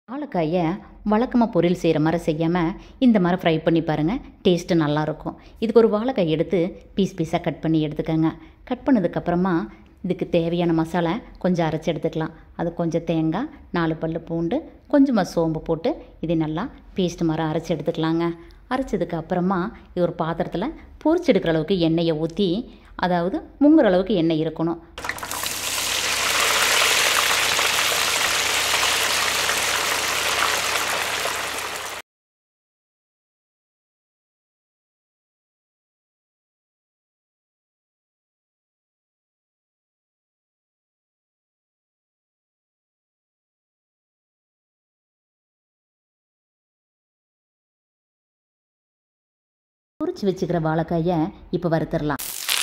வாழைக்காயை வழக்கமாக பொரியல் செய்கிற மாதிரி செய்யாமல் இந்த மாதிரி ஃப்ரை பண்ணி பாருங்கள் டேஸ்ட்டு நல்லாயிருக்கும் இதுக்கு ஒரு வாழைக்காய் எடுத்து பீஸ் பீஸாக கட் பண்ணி எடுத்துக்கோங்க கட் பண்ணதுக்கப்புறமா இதுக்கு தேவையான மசாலா கொஞ்சம் அரைச்சி எடுத்துக்கலாம் அது கொஞ்சம் தேங்காய் நாலு பல் பூண்டு கொஞ்சமாக சோம்பு போட்டு இதை நல்லா பேஸ்ட் மாதிரி அரைச்சி எடுத்துக்கலாங்க அரைச்சதுக்கு அப்புறமா இது ஒரு பாத்திரத்தில் பொரிச்சு எடுக்கிற அளவுக்கு எண்ணெயை ஊற்றி அதாவது முங்குற அளவுக்கு எண்ணெய் இருக்கணும் பொரிச்சு வச்சுக்கிற வாழைக்காயை இப்போ வறுத்துடலாம்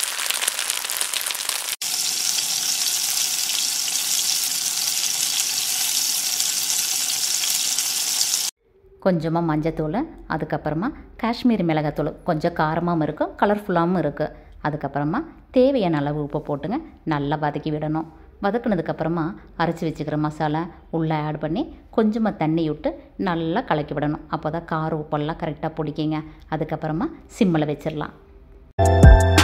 கொஞ்சமாக மஞ்சத்தூள் அதுக்கப்புறமா காஷ்மீரி மிளகாத்தூள் கொஞ்சம் காரமாகவும் இருக்கும் கலர்ஃபுல்லாகவும் இருக்குது அதுக்கப்புறமா தேவையான அளவு உப்பு போட்டுங்க நல்லா வதக்கி விடணும் வதக்குனதுக்கப்புறமா அரைச்சி வச்சுக்கிற மசாலா உள்ளே ஆட் பண்ணி கொஞ்சமாக தண்ணி விட்டு நல்லா கலக்கி விடணும் அப்போ தான் காரம் உப்பெல்லாம் கரெக்டாக பிடிக்குங்க அதுக்கப்புறமா சிம்மில் வச்சிடலாம்